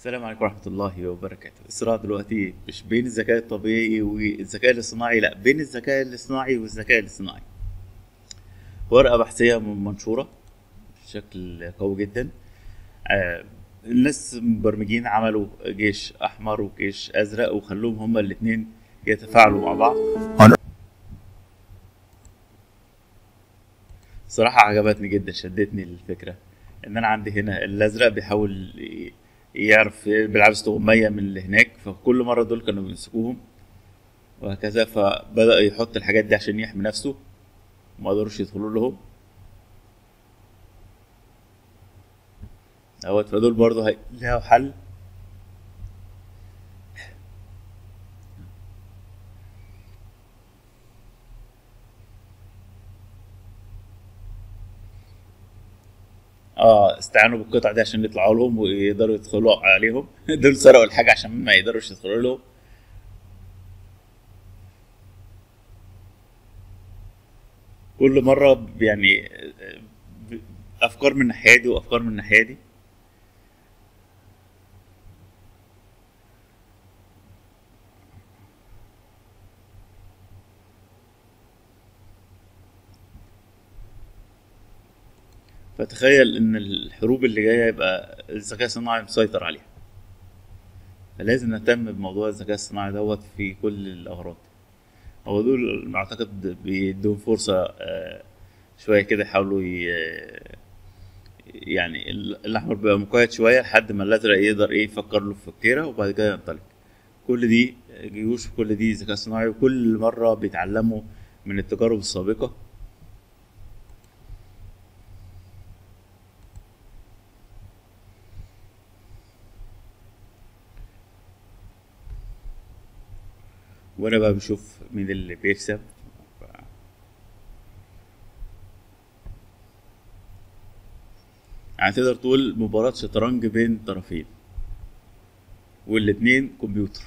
السلام عليكم ورحمة الله وبركاته الصراع دلوقتي مش بين الذكاء الطبيعي والذكاء الاصطناعي لا بين الذكاء الاصطناعي والذكاء الاصطناعي ورقة بحثية منشورة بشكل قوي جدا آه، الناس مبرمجين عملوا جيش أحمر وجيش أزرق وخلوهم هما الاتنين يتفاعلوا مع بعض صراحة عجبتني جدا شدتني الفكرة ان انا عندي هنا الازرق بيحاول ي- يعرف بيلعب استغمية من اللي هناك فكل مرة دول كانوا بيمسكوهم وهكذا فبدأ يحط الحاجات دي عشان يحمي نفسه ما قدروش يدخلوا لهم اهوت فدول برضه هي- ليها حل اه استعانوا بالقطع دي عشان يطلعوا لهم ويقدروا يدخلوا عليهم دول سرقوا الحاجة عشان ما يقدروش يدخلوا لهم كل مرة يعني أفكار من الناحية دي وأفكار من الناحية دي فتخيل إن الحروب اللي جاية يبقى الذكاء الصناعي مسيطر عليها فلازم نهتم بموضوع الذكاء الصناعي دوت في كل الأغراض هو دول أعتقد بيدوهم فرصة آه، شوية كده يحاولوا ي- يعني ال- الأحمر بيبقى مقيد شوية لحد ما الأزرق يقدر إيه يفكر له في فكيرة وبعد كده ينطلق كل دي جيوش وكل دي ذكاء صناعي وكل مرة بيتعلموا من التجارب السابقة وأنا بقى بشوف مين اللي بيكسب يعني تقدر تقول مباراة شطرنج بين طرفين والاتنين كمبيوتر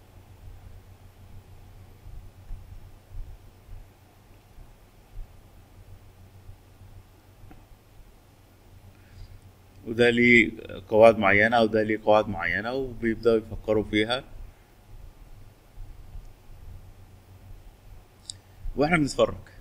وده ليه قواعد معينة وده ليه قواعد معينة وبيبدأوا يفكروا فيها واحنا بنتفرج